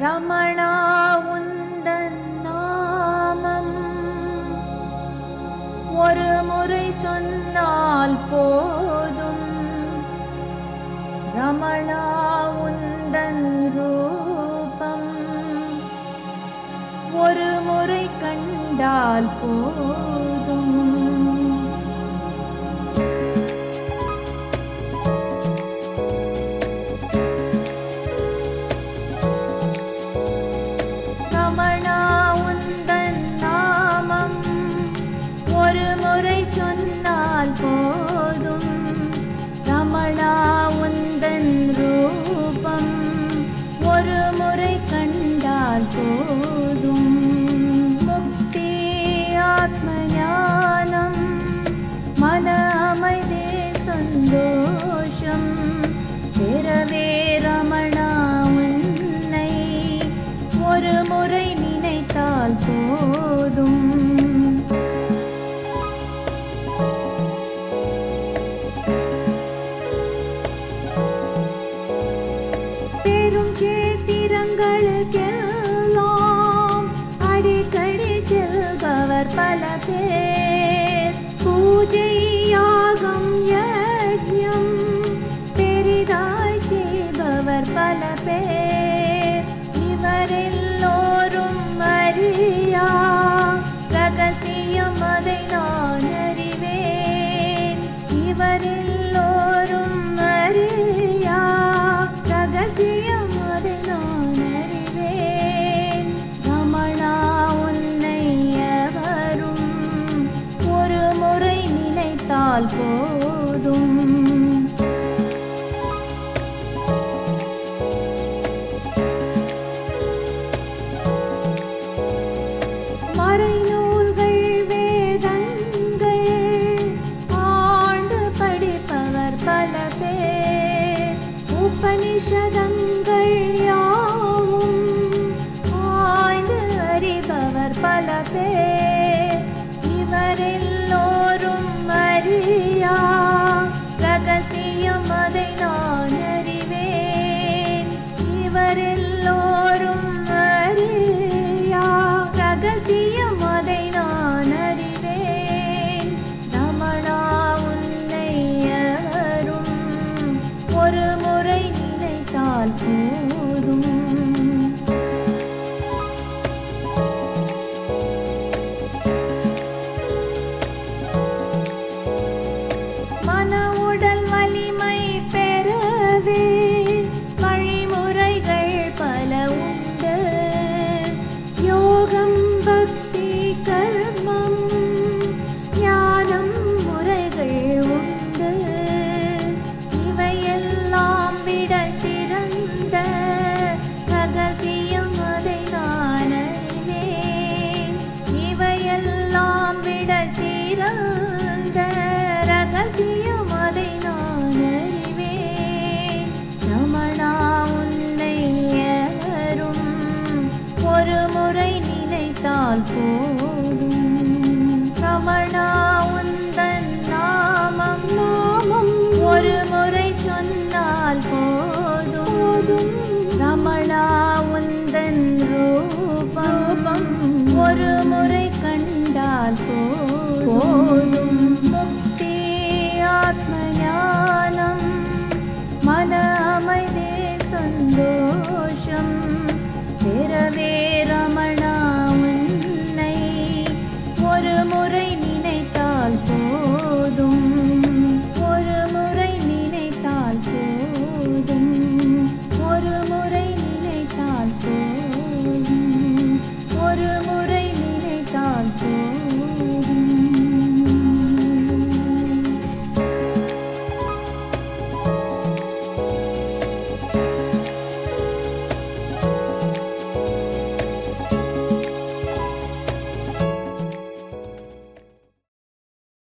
ரமணா உந்தன் நாமம் ஒரு முறை சொன்னால் போதும் ரமணா உந்தன் ரூபம் ஒரு முறை கண்டால் போதும் ரமணா உந்தன் நாமம் ஒரு முறை சொன்னால் போதும் ரமணா உந்தன் ரூபம் ஒரு முறை கண்டால் போதும் முக்தி ஆத்ம ஞானம் மன அமைதி சந்தோஷம் பிறவே ரமணா உன்னை ஒரு முறை நினைத்தால் போதும் பெரும் சேத்திரங்களுக்கெல்லாம் அடிக்கடி செல்பவர் பல பேர் பூஜை யாகம் யஜ்ஞம் பெரிதாய் செய்பவர் பல பேர் இவரெல்லோரும் அறியா ரகசியம் அதை நான் அறிவேன் இவரெல்லோரும் அறியா ரகசியம் அதை நான் அறிவேன் ரமணா உன்னை எவரும் ஒரு முறை நினைத்தால் போதும் மறைநூல்கள் வேதங்கள் ஆண்டு படிப்பவர் பல பேர் உபனிஷதங்கள் யாவும் ஆய்ந்து அறிபவர் பல பேர் இவரெல்லோரும் அறியா ரகசியம் அதை நான் அறிவேன் இவரெல்லோரும் அறியா ரகசியம் அதை நான் அறிவேன் ரமணா உன்னை எவரும் ஒரு முறை நினைத்தால் போதும் மன உடல் வலிமை பெறவே வழிமுறைகள் பல உண்டு யோகம் பக்தி கர்மம் ஞானம் முறைகள் உண்டு இவையெல்லாம் விட சிறந்த ரகசியம் அதை நான் அறிவேன் இவையெல்லாம் விட சிறந்த ரகசியம் அதை நான் அறிவேன் ரமணா உன்னை எவரும் ஒரு முறை நினைத்தால் போதும் ரமணா உந்தன் நாமம் நாமம் ஒரு முறை சொன்னால் போதும் ரமணா உந்தன் ரூபம் ஒரு முறை கண்டால் போதும்